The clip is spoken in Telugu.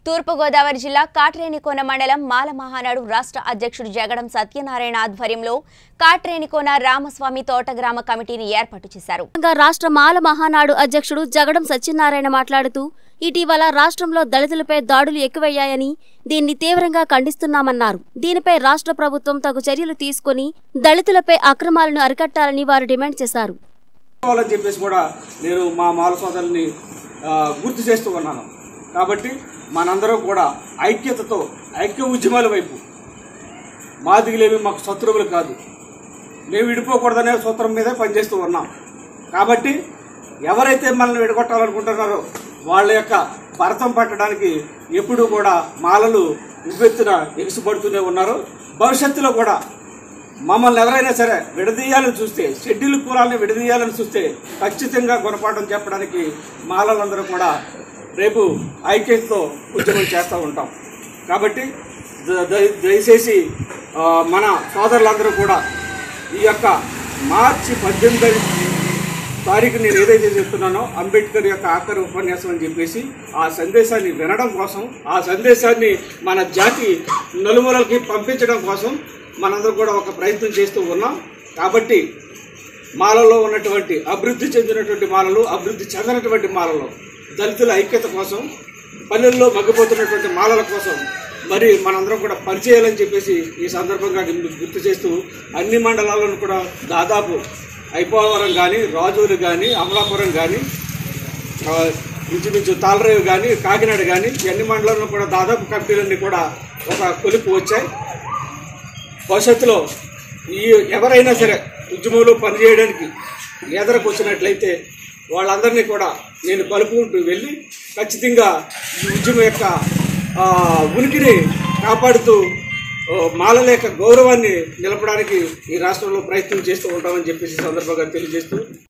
తూర్పుగోదావరి జిల్లా కాట్రేనికోన మండలం మాల మహానాడు రాష్ట్ర అధ్యక్షుడు జగడం సత్యనారాయణ ఆధ్వర్యంలో కాట్రేనికోన రామస్వామి తోటగ్రామ కమిటీని ఏర్పాటు చేశారు తెలంగాణ రాష్ట్ర మాల మహానాడు అధ్యక్షుడు జగడం సత్యనారాయణ మాట్లాడుతూ ఇటీవల రాష్ట్రంలో దళితులపై దాడులు ఎక్కువయ్యాయని దీన్ని తీవ్రంగా ఖండిస్తున్నామన్నారు దీనిపై రాష్ట్ర ప్రభుత్వం తగు చర్యలు తీసుకుని దళితులపై అక్రమాలను అరికట్టాలని వారు డిమాండ్ చేశారు అని చెప్పేసి కూడా నేను మా మాల సోదరుల్ని ఆ, గుర్తు చేస్తూ ఉన్నాను కాబట్టి మనందరం కూడా ఐక్యతతో ఐక్య ఉద్యమాల వైపు మాదిగలేమి మాకు శత్రువులు కాదు మేము విడిపోకూడదనే సూత్రం మీదే పనిచేస్తూ ఉన్నాం కాబట్టి ఎవరైతే మనల్ని విడగొట్టాలనుకుంటున్నారో వాళ్ళ యొక్క భరతం పట్టడానికి ఎప్పుడూ కూడా మాలలు ఉవ్వెత్తున ఎగిసిపడుతూనే ఉన్నారు భవిష్యత్తులో కూడా మమ్మల్ని ఎవరైనా సరే విడదీయాలని చూస్తే షెడ్యూల్ కులాలను విడదీయాలని చూస్తే ఖచ్చితంగా గుణపాఠం చెప్పడానికి మాలలందరూ కూడా రేపు ఐక్యతతో ఉద్యమం చేస్తూ ఉంటాం కాబట్టి ద- దయ- దయచేసి ఆ, మన సోదరులందరూ కూడా ఈ యొక్క మార్చి పద్దెనిమిది తారీఖు నేను ఏదైతే చెప్తున్నానో అంబేద్కర్ యొక్క ఆఖరి ఉపన్యాసం అని చెప్పేసి ఆ సందేశాన్ని వినడం కోసం ఆ సందేశాన్ని మన జాతి నలుమూలకి పంపించడం కోసం మనందరం కూడా ఒక ప్రయత్నం చేస్తూ ఉన్నాం కాబట్టి మాలలో ఉన్నటువంటి అభివృద్ధి చెందినటువంటి మాలలు అభివృద్ధి చెందినటువంటి మాలలు దళితుల ఐక్యత కోసం పల్లెల్లో మగ్గిపోతున్నటువంటి మాలల కోసం మరి మనందరం కూడా పనిచేయాలని చెప్పేసి ఈ సందర్భంగా మీకు గుర్తు చేస్తూ అన్ని మండలాలను కూడా దాదాపు ఐపోవరం కానీ రాజూరు కానీ అమలాపురం కానీ ఆ, ఇంచుమించు తాళరేవు కానీ కాకినాడ కానీ ఈ అన్ని మండలాల్లో కూడా దాదాపు కమిటీలన్నీ కూడా ఒక కొలుపు వచ్చాయి భవిష్యత్తులో ఈ ఎవరైనా సరే ఉద్యమంలో పనిచేయడానికి ఎదరకు వచ్చినట్లయితే వాళ్ళందరినీ కూడా నేను కలుపుకుంటూ వెళ్ళి ఖచ్చితంగా ఈ ఉద్యమం యొక్క ఆ, ఉనికిని కాపాడుతూ ఆ, మాలల యొక్క గౌరవాన్ని నిలపడానికి ఈ రాష్ట్రంలో ప్రయత్నం చేస్తూ ఉంటామని చెప్పేసి ఈ సందర్భంగా తెలియజేస్తూ